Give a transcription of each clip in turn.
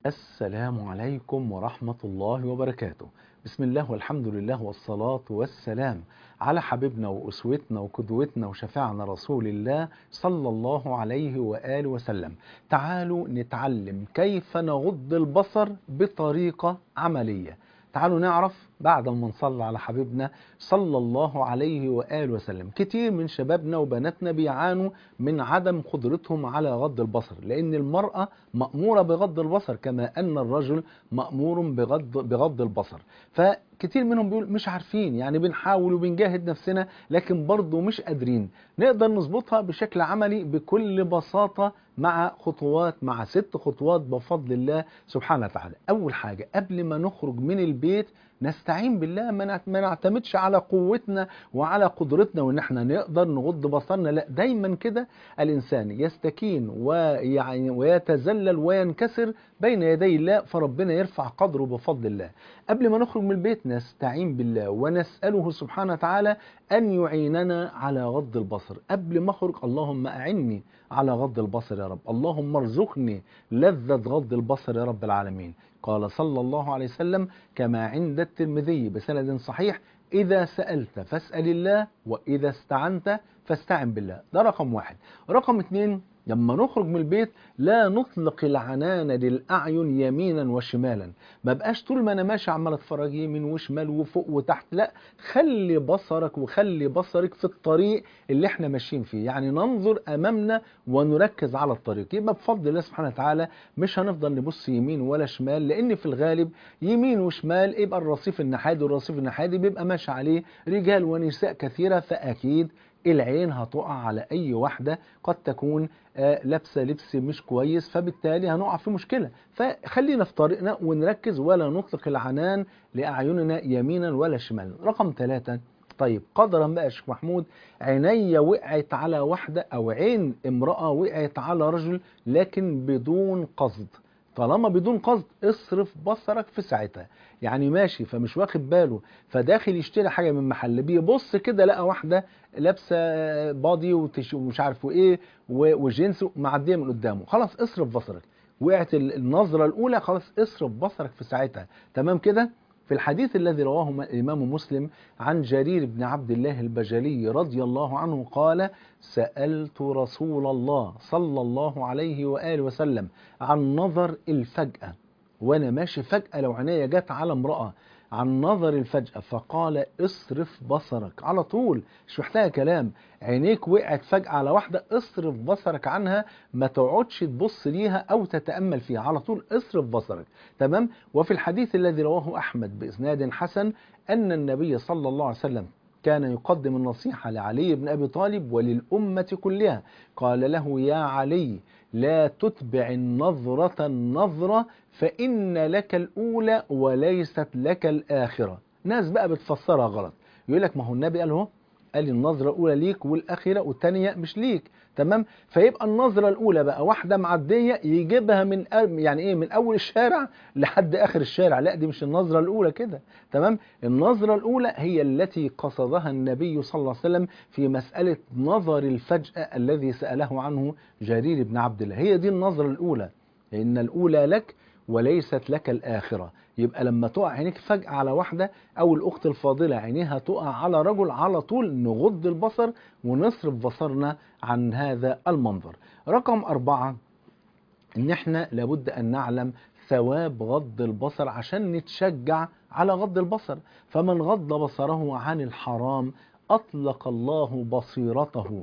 السلام عليكم ورحمة الله وبركاته بسم الله والحمد لله والصلاة والسلام على حبيبنا وأسوتنا وقدوتنا وشفاعنا رسول الله صلى الله عليه وآله وسلم تعالوا نتعلم كيف نغض البصر بطريقة عملية تعالوا نعرف بعد ما نصلي على حبيبنا صلى الله عليه وآله وسلم كتير من شبابنا وبناتنا بيعانوا من عدم قدرتهم على غض البصر لأن المرأة مأمورة بغض البصر كما أن الرجل مأمور بغض, بغض البصر فكتير منهم بيقول مش عارفين يعني بنحاول وبنجاهد نفسنا لكن برضه مش قادرين نقدر نظبطها بشكل عملي بكل بساطة مع خطوات مع ست خطوات بفضل الله سبحانه وتعالى أول حاجة قبل ما نخرج من البيت نستعين بالله ما نعتمدش على قوتنا وعلى قدرتنا وان احنا نقدر نغض بصرنا لا دايما كده الانسان يستكين ويعني ويتذلل وينكسر بين يدي الله فربنا يرفع قدره بفضل الله قبل ما نخرج من البيت نستعين بالله ونسأله سبحانه وتعالى أن يعيننا على غض البصر قبل ما أخرج اللهم أعني على غض البصر يا رب اللهم ارزقني لذة غض البصر يا رب العالمين قال صلى الله عليه وسلم كما عند الترمذي بسند صحيح إذا سألت فاسأل الله وإذا استعنت فاستعن بالله ده رقم واحد رقم اتنين لما نخرج من البيت لا نطلق العنان للأعين يمينا وشمالا ما بقاش طول ما أنا ماشي عمال أتفرج يمين وشمال وفوق وتحت لا خلي بصرك وخلي بصرك في الطريق اللي احنا ماشيين فيه يعني ننظر أمامنا ونركز على الطريق يبقى بفضل الله سبحانه وتعالى مش هنفضل نبص يمين ولا شمال لأن في الغالب يمين وشمال يبقى الرصيف النحادي والرصيف النحادي بيبقى ماشي عليه رجال ونساء كثيرة فأكيد العين هتقع على اي واحدة قد تكون لابسه لبس مش كويس فبالتالي هنقع في مشكلة فخلينا في طريقنا ونركز ولا نطلق العنان لأعيننا يمينا ولا شمالا رقم ثلاثة طيب قدرا بقى يا شيخ محمود عيني وقعت على واحدة أو عين امرأة وقعت على رجل لكن بدون قصد طالما بدون قصد اصرف بصرك في ساعتها يعني ماشي فمش واخد باله فداخل يشتري حاجه من محل بيبص كده لقى واحده لابسه بادي ومش عارف ايه وجينز معديه من قدامه خلاص اصرف بصرك وقعت النظره الاولى خلاص اصرف بصرك في ساعتها تمام كده في الحديث الذي رواه الإمام مسلم عن جرير بن عبد الله البجلي رضي الله عنه قال سألت رسول الله صلى الله عليه وآله وسلم عن نظر الفجأة وأنا ماشي فجأة لو عينيا جت على امرأة عن نظر الفجأة فقال اصرف بصرك على طول مش محتاجة كلام عينيك وقعت فجأة على واحدة اصرف بصرك عنها ما تقعدش تبص ليها أو تتأمل فيها على طول اصرف بصرك تمام وفي الحديث الذي رواه أحمد بإسناد حسن أن النبي صلى الله عليه وسلم كان يقدم النصيحة لعلي بن أبي طالب وللأمة كلها قال له يا علي لا تتبع النظرة النظرة فإن لك الأولى وليست لك الآخرة ناس بقى بتفسرها غلط يقول لك ما هو النبي قال هو قال النظرة الأولى ليك والأخيرة والثانية مش ليك تمام فيبقى النظرة الأولى بقى واحدة معدية يجيبها من يعني إيه من أول الشارع لحد آخر الشارع لا دي مش النظرة الأولى كده تمام النظرة الأولى هي التي قصدها النبي صلى الله عليه وسلم في مسألة نظر الفجأة الذي سأله عنه جرير بن عبد الله هي دي النظرة الأولى إن الأولى لك وليست لك الآخرة يبقى لما تقع عينيك فجأة على واحدة أو الأخت الفاضلة عينيها تقع على رجل على طول نغض البصر ونصرف بصرنا عن هذا المنظر رقم أربعة إن إحنا لابد أن نعلم ثواب غض البصر عشان نتشجع على غض البصر فمن غض بصره عن الحرام أطلق الله بصيرته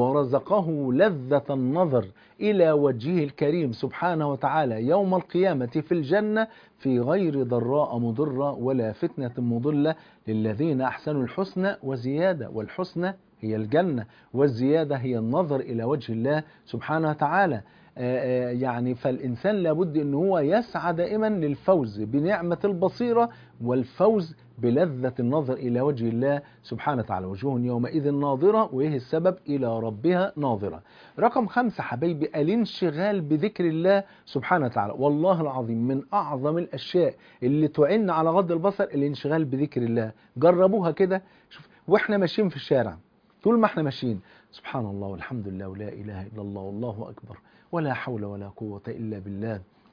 ورزقه لذة النظر إلى وجهه الكريم سبحانه وتعالى يوم القيامة في الجنة في غير ضراء مضرة ولا فتنة مضلة للذين أحسنوا الحسنى وزيادة والحسنى هي الجنة والزيادة هي النظر إلى وجه الله سبحانه وتعالى يعني فالإنسان لابد أن هو يسعى دائما للفوز بنعمة البصيرة والفوز بلذة النظر إلى وجه الله سبحانه وتعالى وجوه يومئذ ناظرة وإيه السبب إلى ربها ناظرة رقم خمسة حبيبي الانشغال بذكر الله سبحانه وتعالى والله العظيم من أعظم الأشياء اللي تعن على غض البصر الانشغال بذكر الله جربوها كده شوف وإحنا ماشيين في الشارع طول ما احنا ماشيين سبحان الله والحمد لله ولا إله إلا الله والله أكبر ولا حول ولا قوة إلا بالله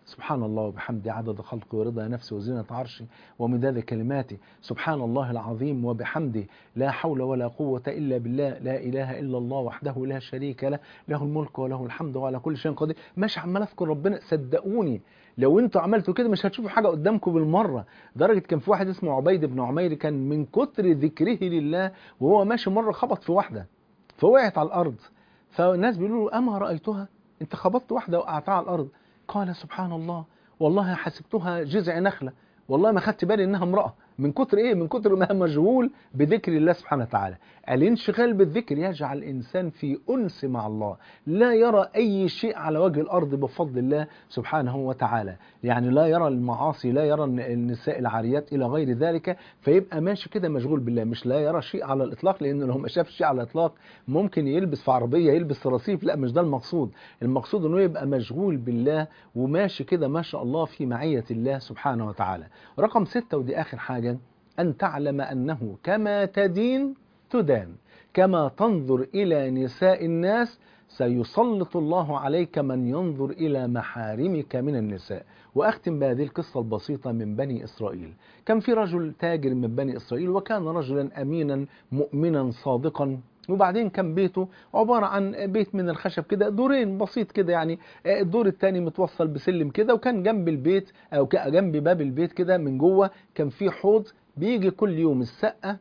سبحان الله وبحمده عدد خلقه ورضا نفسه وزينة عرشه ومداد كلماته سبحان الله العظيم وبحمده لا حول ولا قوة إلا بالله لا إله إلا الله وحده لا شريك له له الملك وله الحمد وعلى كل شيء قدير مش عمال أذكر ربنا صدقوني لو انتوا عملتوا كده مش هتشوفوا حاجة قدامكم بالمرة درجة كان في واحد اسمه عبيد بن عمير كان من كتر ذكره لله وهو ماشي مرة خبط في واحدة فوقعت على الأرض فالناس بيقولوا له أما رأيتها انت خبطت واحدة وقعتها على الأرض قال سبحان الله والله حسبتها جذع نخلة والله ما خدت بالي انها امرأة من كتر ايه من كتر ما مشغول بذكر الله سبحانه وتعالى الانشغال بالذكر يجعل الانسان في انس مع الله لا يرى اي شيء على وجه الارض بفضل الله سبحانه وتعالى يعني لا يرى المعاصي لا يرى النساء العاريات الى غير ذلك فيبقى ماشي كده مشغول بالله مش لا يرى شيء على الاطلاق لانه لو ما شاف شيء على الاطلاق ممكن يلبس في عربيه يلبس رصيف لا مش ده المقصود المقصود انه يبقى مشغول بالله وماشي كده ما شاء الله في معيه الله سبحانه وتعالى رقم ستة ودي اخر حاجه أن تعلم أنه كما تدين تدان كما تنظر إلى نساء الناس سيسلط الله عليك من ينظر إلى محارمك من النساء وأختم بهذه القصة البسيطة من بني إسرائيل كان في رجل تاجر من بني إسرائيل وكان رجلا أمينا مؤمنا صادقا وبعدين كان بيته عبارة عن بيت من الخشب كده دورين بسيط كده يعني الدور الثاني متوصل بسلم كده وكان جنب البيت أو جنب باب البيت كده من جوه كان في حوض بيجي كل يوم السقة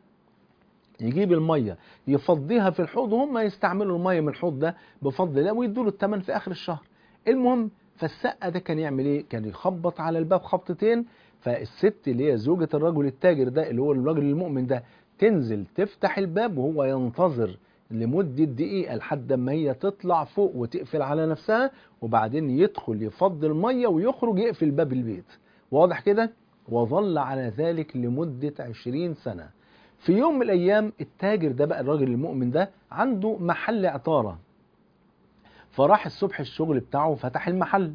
يجيب المية يفضيها في الحوض وهم يستعملوا المية من الحوض ده بفضل الله ويدوا له الثمن في آخر الشهر المهم فالسقة ده كان يعمل ايه كان يخبط على الباب خبطتين فالست اللي هي زوجة الرجل التاجر ده اللي هو الراجل المؤمن ده تنزل تفتح الباب وهو ينتظر لمدة دقيقة لحد ما هي تطلع فوق وتقفل على نفسها وبعدين يدخل يفضي المية ويخرج يقفل باب البيت واضح كده وظل على ذلك لمدة عشرين سنة في يوم من الأيام التاجر ده بقى الراجل المؤمن ده عنده محل عطارة فراح الصبح الشغل بتاعه فتح المحل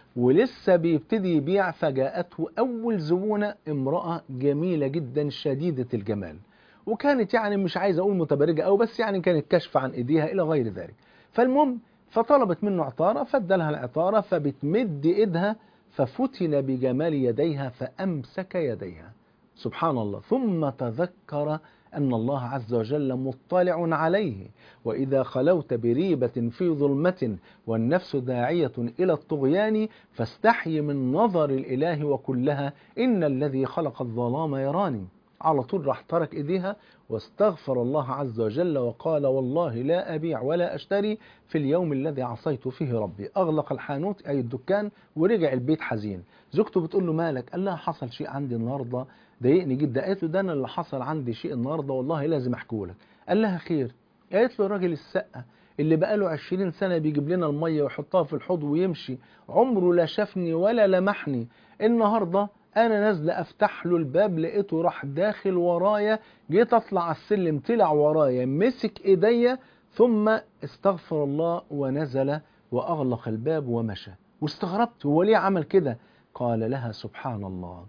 ولسه بيبتدي يبيع فجاءته أول زبونة امرأة جميلة جدا شديدة الجمال وكانت يعني مش عايز أقول متبرجة أو بس يعني كانت كشف عن إيديها إلى غير ذلك فالمهم فطلبت منه عطارة فادالها العطارة فبتمد إيدها ففتن بجمال يديها فأمسك يديها سبحان الله ثم تذكر أن الله عز وجل مطلع عليه وإذا خلوت بريبة في ظلمة والنفس داعية إلى الطغيان فاستحي من نظر الإله وكلها إن الذي خلق الظلام يراني على طول راح ترك إيديها واستغفر الله عز وجل وقال والله لا أبيع ولا أشتري في اليوم الذي عصيت فيه ربي أغلق الحانوت أي الدكان ورجع البيت حزين زوجته بتقول له مالك قال لها حصل شيء عندي النهاردة ضايقني جدا قالت له ده أنا اللي حصل عندي شيء النهاردة والله لازم أحكيه لك قال لها خير قالت له الراجل السقة اللي بقاله عشرين سنة بيجيب لنا المية ويحطها في الحوض ويمشي عمره لا شافني ولا لمحني النهاردة انا نازله افتح له الباب لقيته راح داخل ورايا جيت اطلع على السلم طلع ورايا مسك ايديا ثم استغفر الله ونزل واغلق الباب ومشى واستغربت هو ليه عمل كده قال لها سبحان الله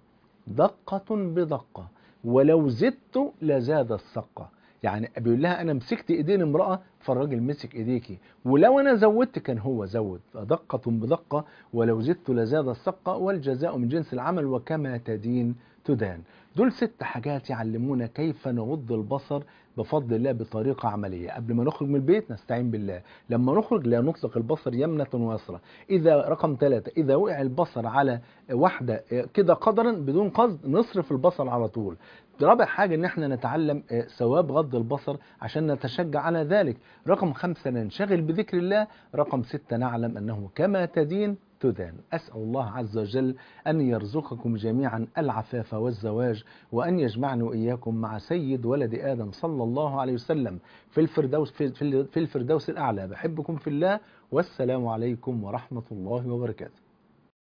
دقة بدقة ولو زدت لزاد السقة يعني بيقول لها انا مسكت ايدين امراه فالراجل مسك ايديكي ولو انا زودت كان هو زود دقه بدقه ولو زدت لزاد السقه والجزاء من جنس العمل وكما تدين تدان دول ست حاجات يعلمونا كيف نغض البصر بفضل الله بطريقة عملية قبل ما نخرج من البيت نستعين بالله لما نخرج لا نطلق البصر يمنة ويسرى إذا رقم ثلاثة إذا وقع البصر على واحدة كده قدرا بدون قصد نصرف البصر على طول رابع حاجة ان احنا نتعلم ثواب غض البصر عشان نتشجع على ذلك رقم خمسة ننشغل بذكر الله رقم ستة نعلم انه كما تدين تدان أسأل الله عز وجل أن يرزقكم جميعا العفاف والزواج وأن يجمعني وإياكم مع سيد ولد آدم صلى الله عليه وسلم في الفردوس, في الفردوس الأعلى بحبكم في الله والسلام عليكم ورحمة الله وبركاته